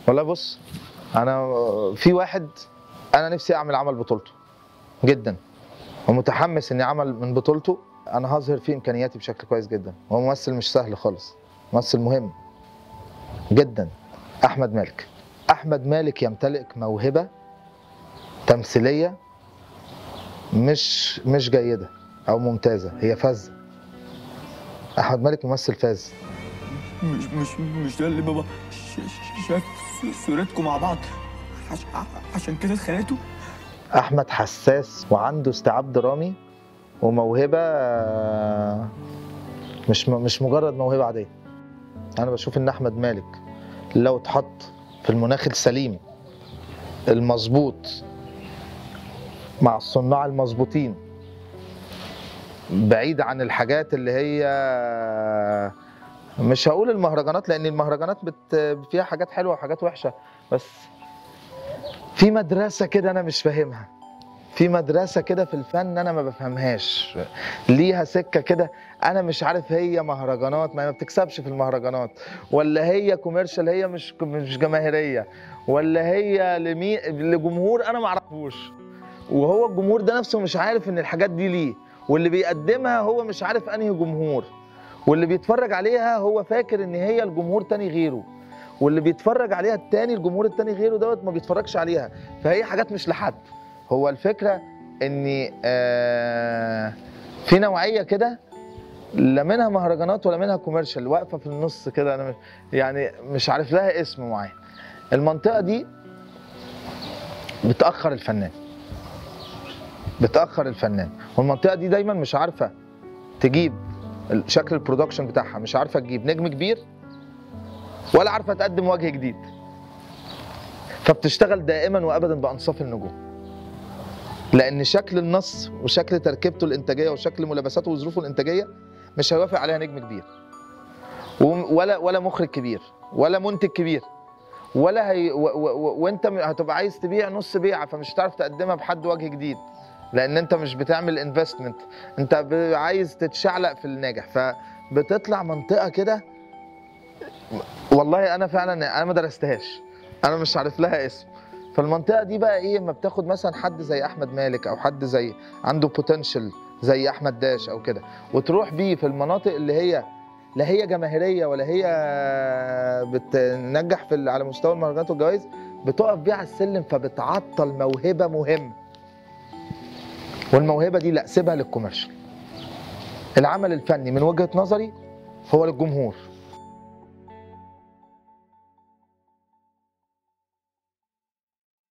والله بص انا في واحد انا نفسي اعمل عمل بطولته جدا ومتحمس اني اعمل من بطولته انا هظهر فيه امكانياتي بشكل كويس جدا هو ممثل مش سهل خالص ممثل مهم جدا احمد مالك احمد مالك يمتلك موهبه تمثيليه مش مش جيده او ممتازه هي فذه احمد مالك ممثل فاذ مش مش مش ده اللي بابا ش- ش- شاف صورتكم مع بعض عش- عشان كده اتخانقتوا احمد حساس وعنده استيعاب درامي وموهبه آه، مش م- مش مجرد موهبه عاديه انا بشوف ان احمد مالك لو اتحط في المناخ السليم المظبوط مع الصناع المظبوطين بعيد عن الحاجات اللي هي مش هقول المهرجانات لان المهرجانات بت فيها حاجات حلوه وحاجات وحشه بس في مدرسه كده انا مش فاهمها في مدرسه كده في الفن انا ما بفهمهاش ليها سكه كده انا مش عارف هي مهرجانات ما هي ما بتكسبش في المهرجانات ولا هي كوميرشال هي مش مش جماهيريه ولا هي لمي... لجمهور انا ما اعرفوش وهو الجمهور ده نفسه مش عارف ان الحاجات دي ليه واللي بيقدمها هو مش عارف انهي جمهور واللي بيتفرج عليها هو فاكر ان هي الجمهور تاني غيره واللي بيتفرج عليها التاني الجمهور التاني غيره دوت ما بيتفرجش عليها فهي حاجات مش لحد هو الفكره ان آه في نوعيه كده لا منها مهرجانات ولا منها كوميرشال واقفه في النص كده انا مش- يعني مش عارف لها اسم معين المنطقه دي بتاخر الفنان بتاخر الفنان والمنطقه دي دايما مش عارفه تجيب ال- شكل البرودكشن بتاعها مش عارفه تجيب نجم كبير ولا عارفه تقدم وجه جديد فبتشتغل دائما وابدا بانصاف النجوم لان شكل النص وشكل تركيبته الانتاجيه وشكل ملابساته وظروفه الانتاجيه مش هيوافق عليها نجم كبير وم- ولا ولا مخرج كبير ولا منتج كبير ولا هي و و و وانت م- هتبقى عايز تبيع نص بيعه فمش هتعرف تقدمها بحد وجه جديد لان انت مش بتعمل انفستمنت انت ب- عايز تتشعلق في الناجح فبتطلع منطقه كده والله انا فعلا انا ما درستهاش انا مش عارف لها اسم فالمنطقه دي بقى ايه اما بتاخد مثلا حد زي احمد مالك او حد زي عنده بوتنشال زي احمد داش او كده وتروح بيه في المناطق اللي هي لا هي جماهيريه ولا هي بتنجح في ال- على مستوى المهرجانات والجوائز بتقف بيه على السلم فبتعطل موهبه مهمه والموهبه دي لا سيبها للكوميرشال العمل الفني من وجهه نظري هو للجمهور